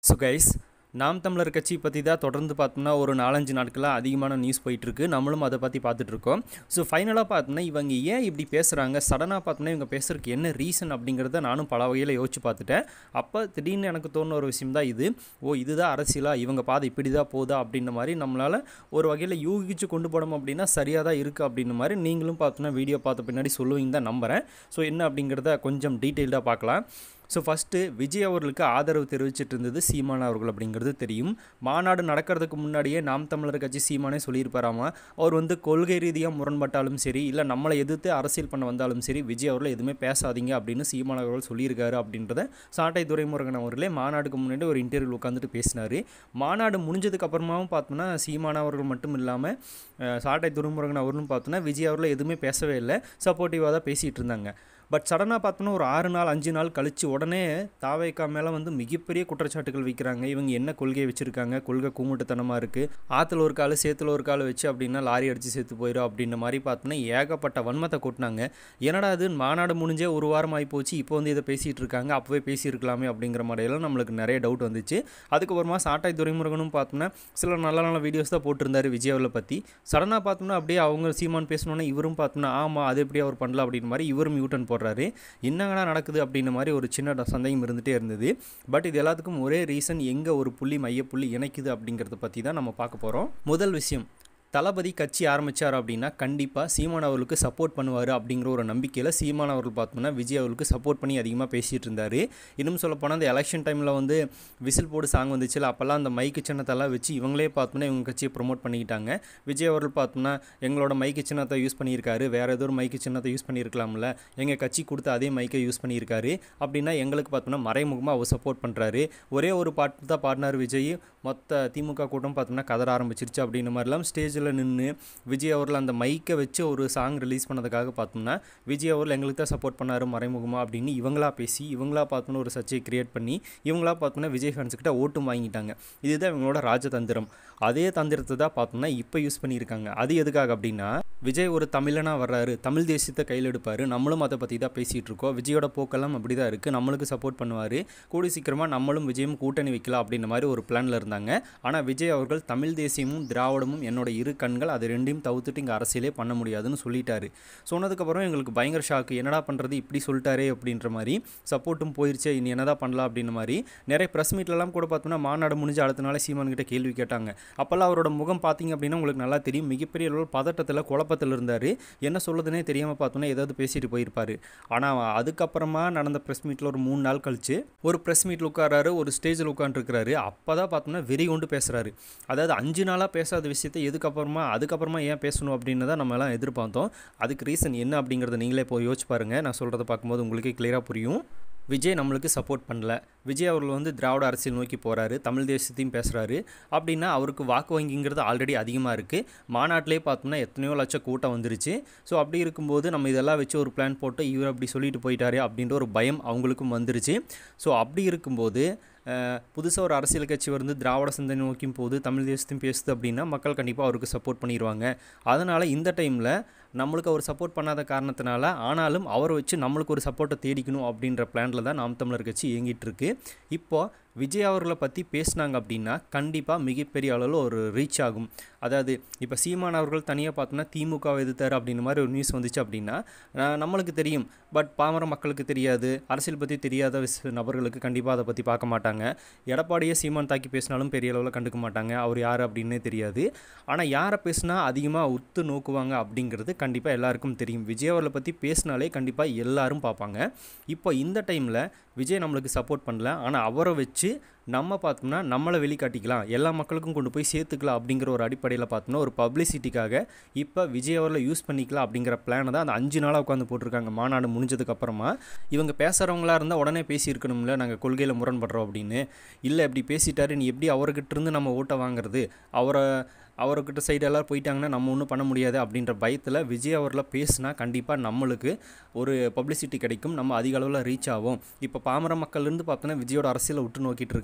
so guys நாம் தமிழர் கட்சி பற்றி தான் தொடர்ந்து பார்த்தோம்னா ஒரு நாலஞ்சு நாட்களாக அதிகமான நியூஸ் போயிட்டுருக்கு நம்மளும் அதை பற்றி பார்த்துட்ருக்கோம் ஸோ ஃபைனலாக பார்த்தோம்னா இவங்க ஏன் இப்படி பேசுகிறாங்க சடனாக பார்த்தோம்னா இவங்க பேசுறதுக்கு என்ன ரீசன் அப்படிங்கிறத நானும் பல வகையில் யோசிச்சு பார்த்துட்டேன் அப்போ திடீர்னு எனக்கு தோணுன ஒரு விஷயம் தான் இது ஓ இதுதான் அரசியலா இவங்க பாதை இப்படி தான் போதா அப்படின்ற மாதிரி நம்மளால் ஒரு வகையில் யூகிச்சு கொண்டு போனோம் அப்படின்னா சரியாக தான் இருக்குது அப்படின்ற மாதிரி நீங்களும் பார்த்தோன்னா வீடியோ பார்த்த பின்னாடி சொல்லுவீங்க தான் நம்புகிறேன் ஸோ என்ன அப்படிங்கிறத கொஞ்சம் டீட்டெயில்டாக பார்க்கலாம் ஸோ ஃபஸ்ட்டு விஜய் அவர்களுக்கு ஆதரவு தெரிவிச்சிட்டு இருந்தது சீமான் அவர்கள் அப்படிங்கிறது தெரியும் மாநாடு நடக்கிறதுக்கு முன்னாடியே நாம் தமிழர் கட்சி சீமானே சொல்லியிருப்பாராமா அவர் வந்து கொள்கை ரீதியாக முரண்பட்டாலும் சரி இல்லை நம்மளை எதிர்த்து அரசியல் பண்ண வந்தாலும் சரி விஜய் அவர்கள் எதுவுமே பேசாதீங்க அப்படின்னு சீமான் அவர்கள் சொல்லியிருக்காரு அப்படின்றத சாட்டை துரைமுருகன் அவர்களே மாநாடுக்கு முன்னாடி ஒரு இன்டர்வியூ உட்காந்துட்டு பேசினார் மாநாடு முடிஞ்சதுக்கு அப்புறமாவும் பார்த்தோம்னா சீமான் அவர்கள் மட்டும் இல்லாமல் அஹ், சாட்டை துரைமுருகன் அவர்களும் பார்த்தோன்னா விஜய் அவர்கள் எதுவுமே பேசவே இல்லை சப்போர்ட்டிவாக தான் பேசிகிட்டு இருந்தாங்க பட் சடனாக பார்த்தோன்னா ஒரு ஆறு நாள் அஞ்சு நாள் கழித்து உடனே தாவேக்கா மேலே வந்து மிகப்பெரிய குற்றச்சாட்டுகள் வைக்கிறாங்க இவங்க என்ன கொள்கையை வச்சுருக்காங்க கொள்கை கூமுட்டுத்தனமாக இருக்குது ஆற்றுல ஒரு கால் சேத்துல ஒரு கால் வச்சு அப்படின்னா லாரி அடித்து சேர்த்து போயிடும் அப்படின்ற மாதிரி பார்த்தோன்னா ஏகப்பட்ட வன்மத்தை கொட்டினாங்க என்னடா அது மாநாடு முடிஞ்சே ஒரு வாரம் ஆகி போச்சு இப்போ வந்து இதை பேசிகிட்டு இருக்காங்க அப்போவே பேசியிருக்கலாமே அப்படிங்கிற மாதிரியெல்லாம் நம்மளுக்கு நிறைய டவுட் வந்துச்சு அதுக்கப்புறமா சாட்டாய் துரைமுருகனும் பார்த்தோம்னா சில நல்ல நல்ல வீடியோஸ் தான் போட்டிருந்தாரு விஜய் அவர்களை பற்றி சடனாக பார்த்தோம்னா அப்படியே அவங்க சீமான் பேசணுன்னா இவரும் பார்த்தோம்னா ஆமாம் அது எப்படி அவர் பண்ணல அப்படின்ற மாதிரி இவரும் யூட்டன் போடுறாரு என்னங்கடா நடக்குது அப்படின்ற மாதிரி ஒரு சின்ன சந்தேகம் இருந்துகிட்டே இருந்தது பட் இது எல்லாத்துக்கும் ஒரே ரீசன் எங்கே ஒரு புள்ளி மையப்புள்ளி இணைக்குது அப்படிங்கிறத பற்றி தான் நம்ம பார்க்க போகிறோம் முதல் விஷயம் தளபதி கட்சி ஆரம்பித்தார் அப்படின்னா கண்டிப்பாக சீமான் அவர்களுக்கு சப்போர்ட் பண்ணுவார் அப்படிங்கிற ஒரு நம்பிக்கையில் சீமான் அவர்கள் பார்த்தோம்னா விஜய் அவர்களுக்கு சப்போர்ட் பண்ணி அதிகமாக பேசிகிட்டு இருந்தார் இன்னும் சொல்லப்போனால் அந்த எலெக்ஷன் டைமில் வந்து விசில் போடு சாங் வந்துச்சுல அப்போல்லாம் அந்த மைக்கு சின்னத்தெல்லாம் வச்சு இவங்களே பார்த்தோம்னா இவங்க கட்சியை ப்ரொமோட் பண்ணிக்கிட்டாங்க விஜய் அவர்கள் பார்த்தோம்னா எங்களோட மைக்கு சின்னத்தை யூஸ் பண்ணியிருக்காரு வேறு ஏதோ ஒரு மைக்கு சின்னத்தை யூஸ் பண்ணியிருக்கலாம்ல எங்கள் கட்சி கொடுத்த அதே மைக்கை யூஸ் பண்ணியிருக்காரு அப்படின்னா எங்களுக்கு பார்த்தோம்னா மறைமுகமாக அவர் சப்போர்ட் பண்ணுறாரு ஒரே ஒரு பாட்டு தான் பாடினார் விஜய் மொத்த திமுக கூட்டம் பார்த்தோம்னா கதற ஆரம்பிச்சிருச்சு அப்படின்ற மாதிரிலாம் ஸ்டேஜில் நின்று விஜய் அவர்கள் அந்த மைக்கை வச்சு ஒரு சாங் ரிலீஸ் பண்ணதுக்காக பார்த்தோம்னா விஜய் அவர்கள் எங்களுக்கு தான் சப்போர்ட் பண்ணார் மறைமுகமாக அப்படின்னு இவங்களா பேசி இவங்களா பார்த்தோன்னா ஒரு சர்ச்சையை கிரியேட் பண்ணி இவங்களா பார்த்தோம்னா விஜய் ஃபேன்ஸ்கிட்ட ஓட்டும் வாங்கிட்டாங்க இதுதான் இவங்களோட ராஜதந்திரம் அதே தந்திரத்தை தான் பார்த்தோம்னா இப்போ யூஸ் பண்ணியிருக்காங்க அது எதுக்காக அப்படின்னா விஜய் ஒரு தமிழனாக வர்றாரு தமிழ் தேசியத்தை கையில் எடுப்பார் நம்மளும் அதை பற்றி தான் பேசிகிட்டு இருக்கோம் விஜயோட போக்கெல்லாம் அப்படி தான் இருக்குது நம்மளுக்கு சப்போர்ட் பண்ணுவார் கூடி சீக்கிரமாக நம்மளும் விஜயும் கூட்டணி வைக்கலாம் அப்படின்ற மாதிரி ஒரு பிளானில் இருந்தாங்க ஆனால் விஜய் அவர்கள் தமிழ் தேசியமும் திராவிடமும் என்னோட இரு கண்கள் அது ரெண்டையும் தவிர்த்துட்டு இங்கே அரசியலே பண்ண முடியாதுன்னு சொல்லிட்டாரு சொன்னதுக்கப்புறம் எங்களுக்கு பயங்கர ஷாக்கு என்னடா பண்ணுறது இப்படி சொல்லிட்டாரே அப்படின்ற மாதிரி சப்போர்ட்டும் போயிருச்சே இனி என்னடா பண்ணலாம் அப்படின்ற மாதிரி நிறைய ப்ரெஸ் மீட்லலாம் கூட பார்த்தோம்னா மாநாடு முடிஞ்சு அடுத்த நாளே சீமான் கிட்ட கேள்வி கேட்டாங்க அப்போல்லாம் அவரோட முகம் பார்த்தீங்க அப்படின்னா உங்களுக்கு நல்லா தெரியும் மிகப்பெரிய அளவில் பதட்டத்தில் குழப்பத்தில் இருந்தார் என்ன சொல்லுதுன்னே தெரியாமல் பார்த்தோன்னா ஏதாவது பேசிட்டு போயிருப்பார் ஆனால் அதுக்கப்புறமா நடந்த ப்ரெஸ் மீட்டில் ஒரு மூணு நாள் கழிச்சு ஒரு ப்ரெஸ் மீட்டில் உட்காராரு ஒரு ஸ்டேஜில் உட்காந்துருக்கிறாரு அப்போ தான் பார்த்தோம்னா வெறி கொண்டு பேசுகிறாரு அதாவது அஞ்சு நாளாக பேசாத விஷயத்தை எதுக்கப்புறமா அதுக்கப்புறமா ஏன் பேசணும் அப்படின்னு தான் நம்ம எல்லாம் எதிர்பார்த்தோம் அதுக்கு ரீசன் என்ன அப்படிங்கிறத நீங்களே போய் யோசிச்சு பாருங்கள் நான் சொல்கிறத பார்க்கும்போது உங்களுக்கே கிளியராக புரியும் விஜய் நம்மளுக்கு சப்போர்ட் பண்ணல விஜய் அவர்கள் வந்து திராவிட அரசியல் நோக்கி போகிறாரு தமிழ் தேசத்தையும் பேசுகிறாரு அப்படின்னா அவருக்கு வாக்கு வங்கிங்கிறது ஆல்ரெடி அதிகமாக இருக்குது மாநாட்டிலே பார்த்தோம்னா எத்தனையோ லட்சம் கூட்டம் வந்துருச்சு ஸோ அப்படி இருக்கும்போது நம்ம இதெல்லாம் வச்சு ஒரு பிளான் போட்டு இவர் அப்படி சொல்லிட்டு போயிட்டாரே அப்படின்ற ஒரு பயம் அவங்களுக்கும் வந்துருச்சு ஸோ அப்படி இருக்கும்போது புதுசாக ஒரு அரசியல் கட்சி வந்து திராவிட சிந்தனை நோக்கியும் போது தமிழ் தேசத்தையும் பேசுது அப்படின்னா மக்கள் கண்டிப்பாக அவருக்கு சப்போர்ட் பண்ணிடுவாங்க அதனால் இந்த டைமில் நம்மளுக்கு அவர் சப்போர்ட் பண்ணாத காரணத்தினால ஆனாலும் அவரை வச்சு நம்மளுக்கு ஒரு சப்போர்ட்டை தேடிக்கணும் அப்படின்ற பிளானில் தான் நாம் தமிழர் கட்சி இயங்கிட்டு இருக்கு இப்போது விஜய் அவர்களை பற்றி பேசினாங்க அப்படின்னா கண்டிப்பாக மிகப்பெரிய அளவில் ஒரு ரீச் ஆகும் அதாவது இப்போ சீமான் அவர்கள் தனியாக பார்த்தோன்னா திமுக எதிர்த்தார் அப்படின்ற மாதிரி ஒரு நியூஸ் வந்துச்சு அப்படின்னா அஹ், நம்மளுக்கு தெரியும் பட் பாமர மக்களுக்கு தெரியாது அரசியல் பற்றி தெரியாத விஸ்- நபர்களுக்கு கண்டிப்பாக அதை பற்றி பார்க்க மாட்டாங்க எடப்பாடியே சீமான் தாக்கி பேசினாலும் பெரிய அளவில் கண்டுக்க மாட்டாங்க அவர் யார் அப்படின்னே தெரியாது ஆனால் யாரை பேசினா அதிகமாக உத்து நோக்குவாங்க அப்படிங்கிறது கண்டிப்பாக எல்லாருக்கும் தெரியும் விஜய் அவர்களை பற்றி பேசினாலே கண்டிப்பாக எல்லாரும் பார்ப்பாங்க இப்போ இந்த டைமில் விஜய் நம்மளுக்கு சப்போர்ட் பண்ணல ஆனால் அவரை வச்சு நம்ம பார்த்தோம்னா நம்மளை வெளிக்காட்டிக்கலாம் எல்லா மக்களுக்கும் கொண்டு போய் சேர்த்துக்கலாம் அப்படிங்கிற ஒரு அடிப்படையில் பார்த்தோம்னா ஒரு பப்ளிசிட்டிக்காக இப்போ விஜய் அவர்களை யூஸ் பண்ணிக்கலாம் அப்படிங்கிற பிளானை தான் அந்த அஞ்சு நாளாக உட்காந்து போட்டிருக்காங்க மாநாடு முடிஞ்சதுக்கப்புறமா இவங்க பேசுகிறவங்களா இருந்தால் உடனே பேசியிருக்கணும்ல நாங்கள் கொள்கையில் முரண்படுறோம் அப்படின்னு இல்லை இப்படி பேசிட்டாரு நீ எப்படி அவர்கிட்ட இருந்து நம்ம ஓட்டை வாங்குறது அவரை அவர்கிட்ட சைடு எல்லோரும் போயிட்டாங்கன்னா நம்ம ஒன்றும் பண்ண முடியாது அப்படின்ற பயத்தில் விஜய் அவரில் பேசினா கண்டிப்பாக நம்மளுக்கு ஒரு பப்ளிசிட்டி கிடைக்கும் நம்ம அதிக அளவில் ரீச் ஆகும் இப்போ பாமர மக்கள்லேருந்து பார்த்தோன்னா விஜயோட அரசியலை உற்று நோக்கிட்டு இருக்காங்க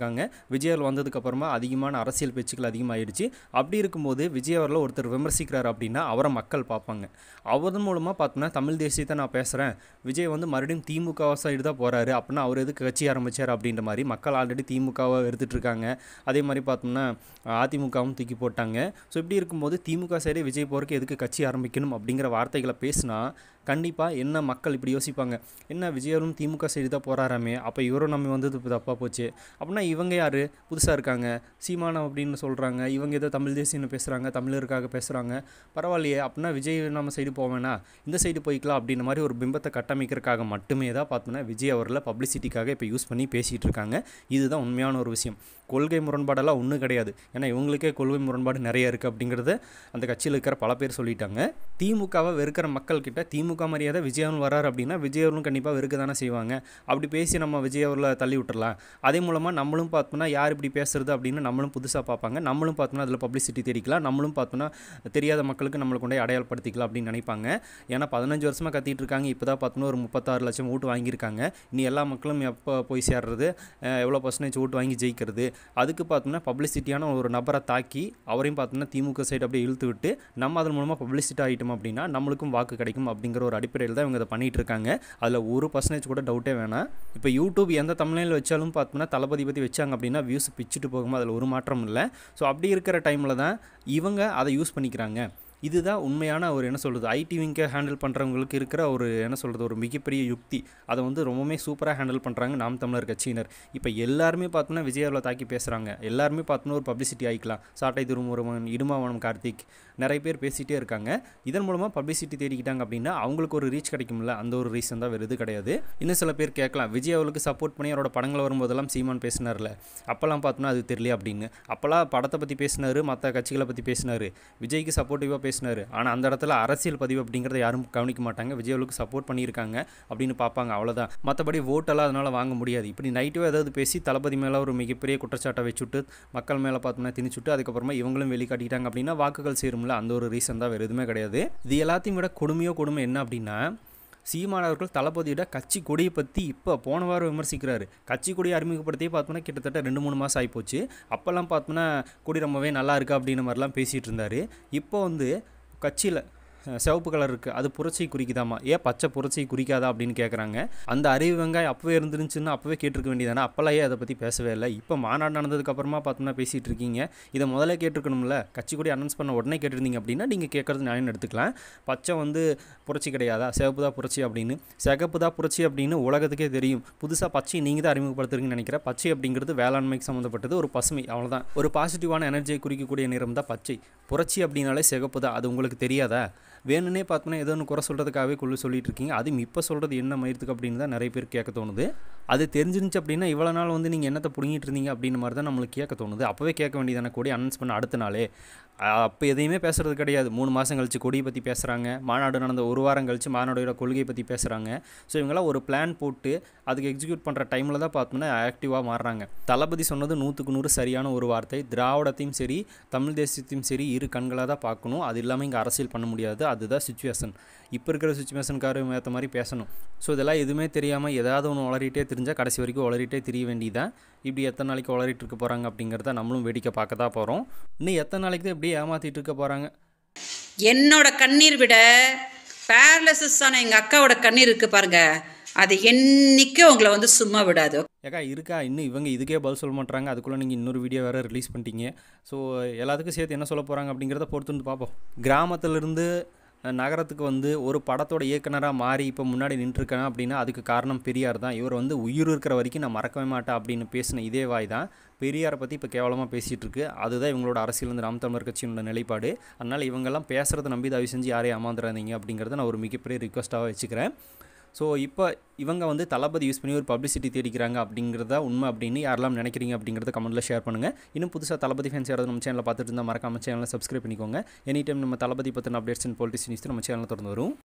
இருக்காங்க விஜய் அவர்கள் வந்ததுக்கப்புறமா அதிகமான அரசியல் பேச்சுக்கள் அதிகமாகிடுச்சு அப்படி இருக்கும்போது விஜய் அவர்களை ஒருத்தர் விமர்சிக்கிறார் அப்படின்னா அவரை மக்கள் பார்ப்பாங்க அவதன் மூலமாக பார்த்தோன்னா தமிழ் தேசியத்தை நான் பேசுகிறேன் விஜய் வந்து மறுபடியும் திமுக சைடு தான் போகிறாரு அப்படின்னா அவர் எதுக்கு கட்சி ஆரம்பிச்சார் அப்படின்ற மாதிரி மக்கள் ஆல்ரெடி திமுகவை எடுத்துட்டு இருக்காங்க அதே மாதிரி பார்த்தோம்னா அதிமுகவும் தூக்கி போட்டாங்க ஸோ இப்படி இருக்கும்போது திமுக சைடே விஜய் போகிறதுக்கு எதுக்கு கட்சி ஆரம்பிக்கணும் அப்படிங்கிற வார்த்தைகளை பேசினா கண்டிப்பாக என்ன மக்கள் இப்படி யோசிப்பாங்க என்ன விஜயரும் திமுக சைடு தான் போகிறாராமே அப்போ இவரும் நம்ம வந்தது இப்போ தப்பாக போச்சு அப்படின்னா இவங்க யார் புதுசாக இருக்காங்க சீமானம் அப்படின்னு சொல்கிறாங்க இவங்க ஏதோ தமிழ் தேசியன்னு பேசுகிறாங்க தமிழருக்காக பேசுகிறாங்க பரவாயில்லையே அப்படின்னா விஜய் நம்ம சைடு போவேனா இந்த சைடு போய்க்கலாம் அப்படின்ற மாதிரி ஒரு பிம்பத்தை கட்டமைக்கிறதுக்காக மட்டுமே தான் பார்த்தோன்னா விஜய் அவர்களை பப்ளிசிட்டிக்காக இப்போ யூஸ் பண்ணி பேசிகிட்டு இருக்காங்க இதுதான் உண்மையான ஒரு விஷயம் கொள்கை முரண்பாடெல்லாம் ஒன்றும் கிடையாது ஏன்னா இவங்களுக்கே கொள்கை முரண்பாடு நிறைய இருக்குது அப்படிங்கிறத அந்த கட்சியில் இருக்கிற பல பேர் சொல்லிட்டாங்க திமுகவை வெறுக்கிற மக்கள்கிட்ட திமுக மரியாதை விஜயவன் வரார் அப்படின்னா விஜயவர்களும் கண்டிப்பாக வெறுக்க தானே செய்வாங்க அப்படி பேசி நம்ம விஜய் அவர்களை தள்ளி விட்டுறலாம் அதே மூலமாக நம்மளும் பார்த்தோம்னா யார் இப்படி பேசுறது அப்படின்னு நம்மளும் புதுசாக பார்ப்பாங்க நம்மளும் பார்த்தோம்னா அதில் பப்ளிசிட்டி தெரிவிக்கலாம் நம்மளும் பார்த்தோம்னா தெரியாத மக்களுக்கு நம்மளை கொண்டே அடையாளப்படுத்திக்கலாம் அப்படின்னு நினைப்பாங்க ஏன்னா பதினஞ்சு வருஷமாக கத்திட்டு இருக்காங்க இப்போ தான் பார்த்தோன்னா ஒரு முப்பத்தாறு லட்சம் ஓட்டு வாங்கியிருக்காங்க இனி எல்லா மக்களும் எப்போ போய் சேர்றது அஹ் எவ்வளோ பர்சன்டேஜ் ஓட்டு வாங்கி ஜெயிக்கிறது அதுக்கு பார்த்தோம்னா பப்ளிசிட்டியான ஒரு நபரை தாக்கி அவரையும் பார்த்தோம்னா திமுக சைடு அப்படியே இழுத்து விட்டு நம்ம அதன் மூலமாக பப்ளிசிட்டி ஆகிட்டோம் அப்படின்னா நம்மளுக்கும் வாக்கு கிடைக்கும் அப்படிங்கிற ஒரு அடிப்படையில் தான் இவங்க இதை பண்ணிட்டு இருக்காங்க அதில் ஒரு பர்சன்டேஜ் கூட டவுட்டே வேணாம் இப்போ யூடியூப் எந்த தமிழ்நிலையில் வச்சாலும் பார்த்தோம்னா தளபதி பற்றி வச்சாங்க அப்படின்னா வியூஸ் பிச்சுட்டு போகும்போது அதில் ஒரு மாற்றம் இல்லை ஸோ அப்படி இருக்கிற டைமில் தான் இவங்க அதை யூஸ் பண்ணிக்கிறாங்க இதுதான் உண்மையான ஒரு என்ன சொல்கிறது ஐடி விங்கை ஹேண்டில் பண்ணுறவங்களுக்கு இருக்கிற ஒரு என்ன சொல்கிறது ஒரு மிகப்பெரிய யுக்தி அதை வந்து ரொம்பவுமே சூப்பராக ஹேண்டில் பண்ணுறாங்க நாம் தமிழர் கட்சியினர் இப்போ எல்லாருமே பார்த்தோன்னா விஜயாவில் தாக்கி பேசுகிறாங்க எல்லாருமே பார்த்தோன்னா ஒரு பப்ளிசிட்டி ஆகிக்கலாம் சாட்டை திருமுருகன் இடுமாவனம் கார்த்திக் நிறைய பேர் பேசிகிட்டே இருக்காங்க இதன் மூலமாக பப்ளிசிட்டி தேடிக்கிட்டாங்க அப்படின்னா அவங்களுக்கு ஒரு ரீச் கிடைக்கும்ல அந்த ஒரு ரீசன் தான் வேறு எது கிடையாது இன்னும் சில பேர் கேட்கலாம் விஜய் அவர்களுக்கு சப்போர்ட் பண்ணி அவரோட படங்கள் வரும்போதெல்லாம் சீமான் பேசினார்ல அப்போல்லாம் பார்த்தோன்னா அது தெரியல அப்படின்னு அப்போல்லாம் படத்தை பற்றி பேசினார் மற்ற கட்சிகளை பற்றி பேசினார் விஜய்க்கு சப்போர்ட்டிவாக பேசினார் ஆனால் அந்த இடத்துல அரசியல் பதிவு அப்படிங்கிறத யாரும் கவனிக்க மாட்டாங்க விஜய் அவர்களுக்கு சப்போர்ட் பண்ணியிருக்காங்க அப்படின்னு பார்ப்பாங்க அவ்வளோதான் மற்றபடி ஓட்டெல்லாம் அதனால் வாங்க முடியாது இப்படி நைட்டிவாக ஏதாவது பேசி தளபதி மேலே ஒரு மிகப்பெரிய குற்றச்சாட்டை வச்சுட்டு மக்கள் மேலே பார்த்தோம்னா திணிச்சுட்டு அதுக்கப்புறமா இவங்களும் வெளிக்காட்டிட்டாங்க அப்படின்னா வாக்குகள் சேரும்ல அந்த ஒரு ரீசன் தான் வேறு எதுவுமே கிடையாது இது எல்லாத்தையும் விட கொடுமையோ கொடுமை என்ன அப்படின்னா சீமானவர்கள் தளபதியோட கட்சி கொடியை பற்றி இப்போ போன வாரம் விமர்சிக்கிறாரு கட்சி கொடியை அறிமுகப்படுத்தியே பார்த்தோம்னா கிட்டத்தட்ட ரெண்டு மூணு மாதம் ஆகிப்போச்சு அப்போல்லாம் பார்த்தோம்னா கொடி ரொம்பவே நல்லா இருக்கா அப்படின்ற மாதிரிலாம் பேசிகிட்டு இருந்தார் இப்போ வந்து கட்சியில் சிவப்பு கலர் இருக்குது அது புரட்சியை குறிக்குதாமா ஏன் பச்சை புரட்சியை குறிக்காதா அப்படின்னு கேட்குறாங்க அந்த அறிவு வெங்காயம் அப்போவே இருந்துருந்துச்சுன்னா அப்போவே கேட்டிருக்க வேண்டியதானே அப்போல்லாம் ஏன் அதை பற்றி பேசவே இல்லை இப்போ மாநாடு நடந்ததுக்கப்புறமா பார்த்தோம்னா பேசிகிட்டு இருக்கீங்க இதை முதல்ல கேட்டிருக்கணும்ல கட்சி கூட அனௌன்ஸ் பண்ண உடனே கேட்டிருந்தீங்க அப்படின்னா நீங்கள் கேட்குறது நியாயம் எடுத்துக்கலாம் பச்சை வந்து புரட்சி கிடையாதா சிவப்பு தான் புரட்சி அப்படின்னு சிகப்பு தான் புரட்சி அப்படின்னு உலகத்துக்கே தெரியும் புதுசாக பச்சை நீங்கள் தான் அறிமுகப்படுத்துறீங்கன்னு நினைக்கிறேன் பச்சை அப்படிங்கிறது வேளாண்மைக்கு சம்மந்தப்பட்டது ஒரு பசுமை அவ்வளோதான் ஒரு பாசிட்டிவான எனர்ஜியை குறிக்கக்கூடிய நிறம் தான் பச்சை புரட்சி அப்படின்னாலே சிகப்பு தான் அது உங்களுக்கு தெரியாதா வேணும்னே பார்த்தோன்னா ஏதோ ஒன்று குறை சொல்கிறதுக்காகவே கொள்ளு சொல்லிட்டு இருக்கீங்க அதுவும் இப்போ சொல்கிறது என்ன மயிரத்துக்கு அப்படின்னு தான் நிறைய பேர் கேட்க தோணுது அது தெரிஞ்சிருந்துச்சு அப்படின்னா இவ்வளோ நாள் வந்து நீங்கள் என்னத்தை பிடுங்கிட்டு இருந்தீங்க அப்படின்ற மாதிரி தான் நம்மளுக்கு கேட்க தோணுது அப்போவே கேட்க வேண்டியதான கொடி அனௌன்ஸ் பண்ண அடுத்த நாளே அப்போ எதையுமே பேசுகிறது கிடையாது மூணு மாதம் கழிச்சு கொடியை பற்றி பேசுகிறாங்க மாநாடு நடந்த ஒரு வாரம் கழிச்சு மாநாடோட கொள்கையை பற்றி பேசுகிறாங்க ஸோ இவங்கெல்லாம் ஒரு பிளான் போட்டு அதுக்கு எக்ஸிக்யூட் பண்ணுற டைமில் தான் பார்த்தோம்னா ஆக்டிவாக மாறுறாங்க தளபதி சொன்னது நூற்றுக்கு நூறு சரியான ஒரு வார்த்தை திராவிடத்தையும் சரி தமிழ் தேசியத்தையும் சரி இரு கண்களாக தான் பார்க்கணும் அது இல்லாமல் இங்கே அரசியல் பண்ண முடியாது அதுதான் சுச்சுவேஷன் இப்போ இருக்கிற சுச்சுவேஷனுக்காரு ஏற்ற மாதிரி பேசணும் ஸோ இதெல்லாம் எதுவுமே தெரியாமல் ஏதாவது ஒன்று வளரிட்டே தெரிஞ்சால் கடைசி வரைக்கும் வளரிட்டே தெரிய வேண்டியதான் இப்படி எத்தனை நாளைக்கு வளரிட்டு இருக்க போகிறாங்க அப்படிங்கிறத நம்மளும் வேடிக்கை பார்க்க தான் போகிறோம் இன்னும் எத்தனை நாளைக்கு தான் இப்படியே ஏமாற்றிட்டு இருக்க போகிறாங்க என்னோட கண்ணீர் விட பேரலிசிஸ் ஆன எங்கள் அக்காவோட கண்ணீர் இருக்கு பாருங்க அது என்னைக்கும் உங்களை வந்து சும்மா விடாது ஏக்கா இருக்கா இன்னும் இவங்க இதுக்கே பதில் சொல்ல மாட்டாங்க அதுக்குள்ளே நீங்கள் இன்னொரு வீடியோ வேறு ரிலீஸ் பண்ணிட்டீங்க ஸோ எல்லாத்துக்கும் சேர்த்து என்ன சொல்ல போகிறாங்க அப்படிங்கிறத பொறுத்து வந்து பார்ப்போம் கிராமத்திலிருந்து நகரத்துக்கு வந்து ஒரு படத்தோட இயக்குனராக மாறி இப்போ முன்னாடி நின்றுருக்கேன் அப்படின்னா அதுக்கு காரணம் பெரியார் தான் இவர் வந்து உயிர் இருக்கிற வரைக்கும் நான் மறக்கவே மாட்டேன் அப்படின்னு பேசின இதே வாய் தான் பெரியாரை பற்றி இப்போ கேவலமாக பேசிகிட்டு இருக்கு அதுதான் இவங்களோட அரசியல் வந்து ராம் தமிழர் கட்சியோட நிலைப்பாடு அதனால் இவங்கெல்லாம் பேசுகிறத நம்பி தயவு செஞ்சு யாரையும் ஏமாந்துடாதீங்க அப்படிங்கிறத நான் ஒரு மிகப்பெரிய ரிக்வஸ்ட்டாக வச்சுக்கிறேன் ஸோ இப்போ இவங்க வந்து தளபதி யூஸ் பண்ணி ஒரு பப்ளிசிட்டி தேடிக்கிறாங்க அப்படிங்கிறத உண்மை அப்படின்னு யாரெல்லாம் நினைக்கிறீங்க அப்படிங்கிறத கமெண்ட்டில் ஷேர் பண்ணுங்கள் இன்னும் புதுசாக தளபதி ஃபேன்ஸ் யாராவது நம்ம சேனலில் பார்த்துட்டு இருந்தால் மறக்காம சேனலை சப்ஸ்கிரைப் பண்ணிக்கோங்க எனி டைம் நம்ம தளபதி பற்றின அப்டேட்ஸ் அண்ட் பொலிட்டிக்ஸ் நியூஸ் நம்ம சேனலில் தொடர்ந்து வரும்